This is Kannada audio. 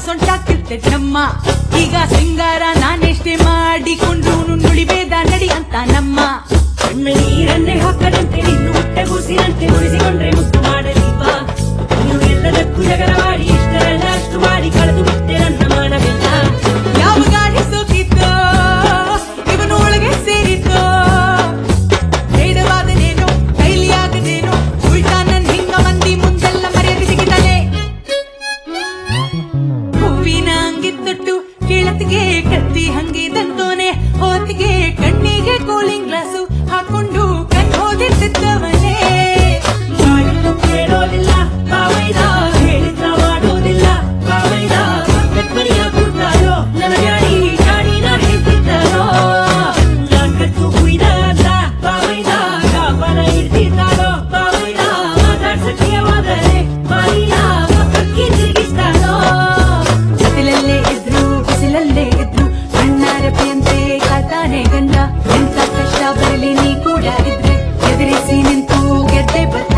ಸೊಂಟ ಕಿರ್ತೈತಮ್ಮ ಈಗ ಸಿಂಗಾರ ನಾನೆಷ್ಟೇ ಮಾಡಿಕೊಂಡ್ರು ನುಡಿಬೇದ ನಡಿ ಅಂತ ನಮ್ಮ ಕಣ್ಣ ನೀರನ್ನೇ ಹಾಕದಂತೆ ನಿನ್ನು ಹೊಟ್ಟೆ ಕೂಸಿನಂತೆ ಉಳಿಸಿಕೊಂಡ್ರೆ ಮುತ್ತು ಮಾಡಲಿಪ್ಪ ನೀನು ಎಲ್ಲದಕ್ಕೂ ಜಗರವಾಡಿ ಇಷ್ಟರಲ್ಲ ಅಷ್ಟು ಮಾಡಿ ಕಳೆದು ಬಿಟ್ಟೆ ನನ್ನ ಮಾನವೆಲ್ಲ ಯಾವ ಗಾಳಿ ಸೋಕಿತ್ತೋ ಇವನು ಒಳಗೆ ಸೇರಿತ್ತೋ ಬೇಡವಾದನೇನೋ ಕೈಲಿ ಆಗದೇನೋ ಉಲ್ಟಾ ನನ್ ಹಿಂಗ ಮಂದಿ ಮುಂದೆಲ್ಲ ಮರ್ಯಾದೆ ಸಿಗಿತಾನೆ ಹೂವಿನ ಅಂಗಿತ್ತೊಟ್ಟು ಕೇಳತ್ತಿಗೆ ಕತ್ತಿ ಹಂಗೆ ತಂದೋನೆ ಹೋತಿಗೆ ಕಣ್ಣಿಗೆ ಕೂಲಿಂಗ್ ಗ್ಲಾಸು ಹಾಕೊಂಡು ಕಣ್ ಹೋದಿರ್ತಿದ್ದವನೇ ಮಾಡಿದ್ದು ಕೇಳೋದಿಲ್ಲ ಬಾವೈದ ಹೇಳಿದ್ರ ಮಾಡೋದಿಲ್ಲ ಬಾವೈದ ಬೆಪ್ಪರಿಯ ಕೊಡ್ತಾರೋ ನನ್ನ ಜಾಡಿ ಜಾಡಿನ ಹೇಳ್ತಿದ್ದಾರೋ ನಾನ್ ಕಟ್ಟು ಕುಯ್ದ ಅಂತ ಬಾವೈದ ಕಾಪನ ಇರ್ತಿದ್ದಾರೋ ಬಾವೈದ ಮಾತಾಡ್ಸಕ್ಕೆ ಹೋದರೆ ಬಾಯಿನ ಪಕ್ಕಕ್ಕೆ ತಿರುಗಿಸ್ತಾರೋ ಬಿಸಿಲಲ್ಲೇ ಇದ್ರು ಬಿಸಿಲಲ್ಲೇ ಇದ್ರು ಅಣ್ಣಾರಪಿಯಂತೆ ಕಾತಾನೆ ಗಂಡ ಎಂತ ಕಷ್ಟ ಬರಲಿ ನೀ ಕೂಡ ಇದ್ರೆ ಎದುರಿಸಿ ನಿಂತು ಗೆದ್ದೆ ಬರ್ತಾನೆ